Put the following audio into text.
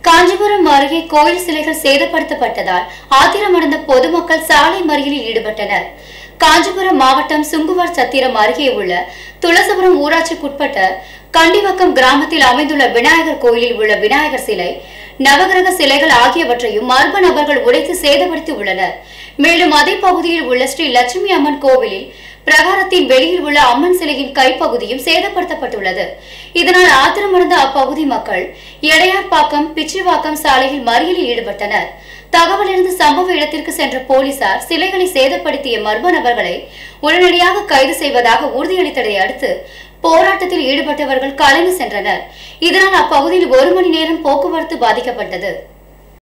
காஞ்சிபுரம் அருகே கோயில் சிலைகள் சேதப்படுத்தப்பட்டதால் ஆத்திரமடைந்த பொதுமக்கள் சாலை மறியலில் ஈடுபட்டனர் காஞ்சிபுரம் மாவட்டம் சுங்குவார் சத்திரம் அருகே உள்ள துளசபுரம் ஊராட்சிக்குட்பட்ட கண்டிவக்கம் கிராமத்தில் அமைந்துள்ள விநாயகர் கோயிலில் உள்ள விநாயகர் சிலை நவகிரக சிலைகள் ஆகியவற்றையும் மர்ம நபர்கள் உடைத்து சேதப்படுத்தி உள்ளனர் மேலும் அதே பகுதியில் உள்ள ஸ்ரீ லட்சுமி அம்மன் கோவிலில் பிரகாரத்தின் வெளியில் உள்ள அம்மன் சிலையின் கைப்பகுதியும் சேதப்படுத்தப்பட்டுள்ளது இதனால் ஆத்திரமடைந்த அப்பகுதி மக்கள் எடையார்பாக்கம் பிச்சிவாக்கம் சாலையில் மறியலில் ஈடுபட்டனர் தகவலறிந்து சம்பவ இடத்திற்கு சென்ற போலீசார் சிலைகளை சேதப்படுத்திய மர்ம நபர்களை உடனடியாக கைது செய்வதாக உறுதியளித்ததை அடுத்து போராட்டத்தில் ஈடுபட்டவர்கள் கலைந்து சென்றனர் இதனால் அப்பகுதியில் ஒரு மணி நேரம் போக்குவரத்து பாதிக்கப்பட்டது